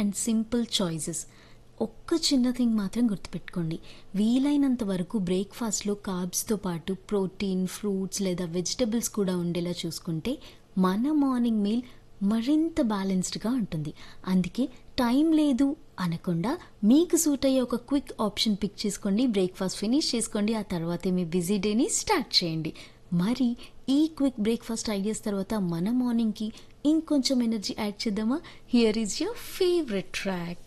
and simple choices ఒక్క చిన్న thing మాత్రం గుర్తుపెట్టుకోండి వీలైనంత వరకు బ్రేక్ఫాస్ట్లో కార్బ్స్తో పాటు ప్రోటీన్ ఫ్రూట్స్ లేదా వెజిటబుల్స్ కూడా ఉండేలా చూసుకుంటే మన మార్నింగ్ మీల్ మరింత బ్యాలెన్స్డ్గా ఉంటుంది అందుకే టైం లేదు అనకుండా మీకు సూట్ అయ్యే ఒక క్విక్ ఆప్షన్ పిక్ చేసుకోండి బ్రేక్ఫాస్ట్ ఫినిష్ చేసుకోండి ఆ తర్వాతే మీ బిజీ డేని స్టార్ట్ చేయండి మరి ఈ క్విక్ బ్రేక్ఫాస్ట్ ఐడియాస్ తర్వాత మన మార్నింగ్కి ఇంకొంచెం ఎనర్జీ యాడ్ చేద్దామా here is your favourite track